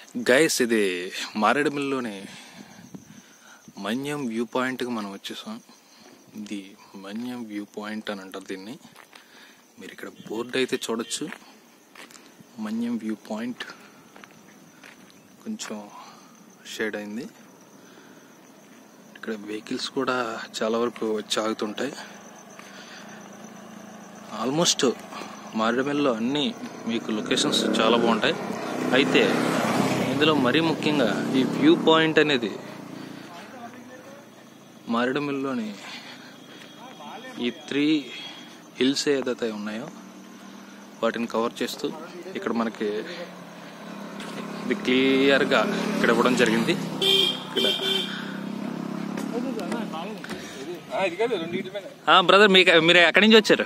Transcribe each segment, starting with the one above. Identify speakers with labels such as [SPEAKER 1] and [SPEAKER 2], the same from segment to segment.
[SPEAKER 1] Guys ఇది మారేడుమిల్లిలోని మన్యం view పాయింట్కి మనం వచ్చేసాం ఇది మన్యం వ్యూ పాయింట్ అని అంటారు దీన్ని మీరు ఇక్కడ బోర్డు అయితే చూడొచ్చు మన్యం వ్యూ పాయింట్ కొంచెం షేడ్ అయింది ఇక్కడ వెహికల్స్ కూడా చాలా వరకు వచ్చి ఆగుతుంటాయి ఆల్మోస్ట్ మారేడుమిల్లిలో అన్ని మీకు లొకేషన్స్ చాలా బాగుంటాయి అయితే ఇందులో మరీ ముఖ్యంగా ఈ వ్యూ పాయింట్ అనేది మారేడుమిల్లిలోని ఈ త్రీ హిల్స్ ఏదైతే ఉన్నాయో వాటిని కవర్ చేస్తూ ఇక్కడ మనకి ఇది క్లియర్గా ఇక్కడ ఇవ్వడం జరిగింది ఇక్కడ
[SPEAKER 2] ఇది కాదు రెండు ఇటు పైన
[SPEAKER 1] బ్రదర్ మీకు మీరు ఎక్కడి నుంచి వచ్చారు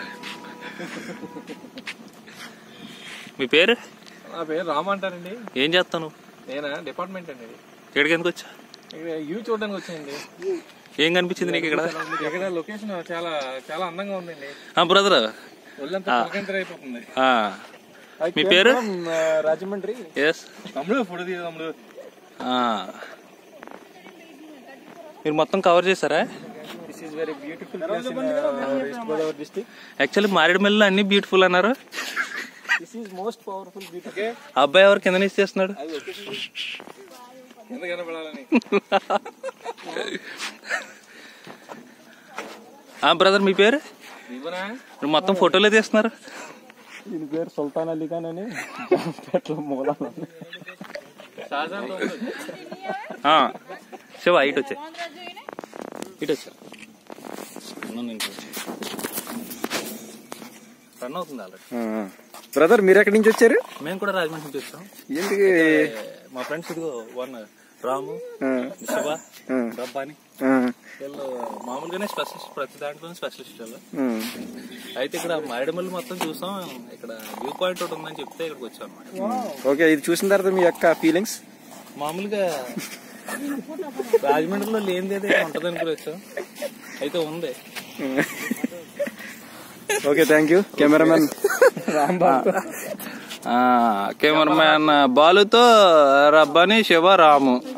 [SPEAKER 1] మీ పేరు
[SPEAKER 2] నా పేరు రామ అంటారండి
[SPEAKER 1] ఏం చేస్తాను
[SPEAKER 2] నేనా డిపార్ట్మెంట్ అండి ఇది.
[SPEAKER 1] ఇక్కడికి ఎందుకు వచ్చా
[SPEAKER 2] ఇక్కడ వ్యూ చూడడానికి వచ్చాయండి
[SPEAKER 1] ఏం కనిపించింది నీకు ఇక్కడ
[SPEAKER 2] ఇక్కడ లొకేషన్ చాలా చాలా అందంగా ఉందండి
[SPEAKER 1] బ్రదర్
[SPEAKER 2] ఒళ్ళంతా పులకింతలు అయిపోతుంది
[SPEAKER 1] మీ పేరు
[SPEAKER 2] రాజమండ్రి
[SPEAKER 1] ఎస్
[SPEAKER 2] తమ్ముడు ఫోటో తీయ తమ్ముడు
[SPEAKER 1] మీరు మొత్తం కవర్ చేశారా
[SPEAKER 2] this is very beautiful place in West Godavari district
[SPEAKER 1] actually మారేడుమిల్లిలో అన్ని బ్యూటిఫుల్ అన్నారు
[SPEAKER 2] this is most powerful beauty okay
[SPEAKER 1] ఆ అబ్బాయి ఎవరు కింద నుంచి చేస్తున్నాడు
[SPEAKER 2] అది లొకేషన్ ఎంత కనపడాలని
[SPEAKER 1] ఆ బ్రదర్ మీ పేరు
[SPEAKER 2] ఇవ్వనా
[SPEAKER 1] మీరు మొత్తం ఫోటోలే తీస్తున్నారు
[SPEAKER 2] దీని పేరు సుల్తాన్ అలీ ఖాన్ అని జాంపేటలో మూలాలు షాజాన్
[SPEAKER 1] ఆ, శివ ఇటు వచ్చే ఇటు వచ్చా రన్ అవుతుంది ఆల్రెడీ
[SPEAKER 2] బ్రదర్ మీరు ఎక్కడి నుంచి వచ్చారు
[SPEAKER 1] మేము కూడా రాజమండ్రి నుంచి వచ్చాం
[SPEAKER 2] ఎందుకు
[SPEAKER 1] మా ఫ్రెండ్స్ ఇదిగో వన్ రాము శివ రబ్బాని వీళ్ళు మామూలుగానే స్పెషలిస్ట్ ప్రతి దాంట్లోనే స్పెషలిస్ట్ వాళ్ళు అయితే ఇక్కడ మారేడుమల్లి మొత్తం చూసాం ఇక్కడ వ్యూ పాయింట్ ఒకటి ఉందని చెప్తే ఇక్కడికి వచ్చాం అనమాట
[SPEAKER 2] ఓకే ఇది చూసిన తర్వాత మీ యొక్క ఫీలింగ్స్
[SPEAKER 1] మామూలుగా రాజమండ్రిలో లేనిది ఏదో ఉంటది అనుకుని వచ్చాం అయితే ఉంది
[SPEAKER 2] okay thank you cameraman
[SPEAKER 1] cameraman బాలుతో రబ్బాని శివ రాము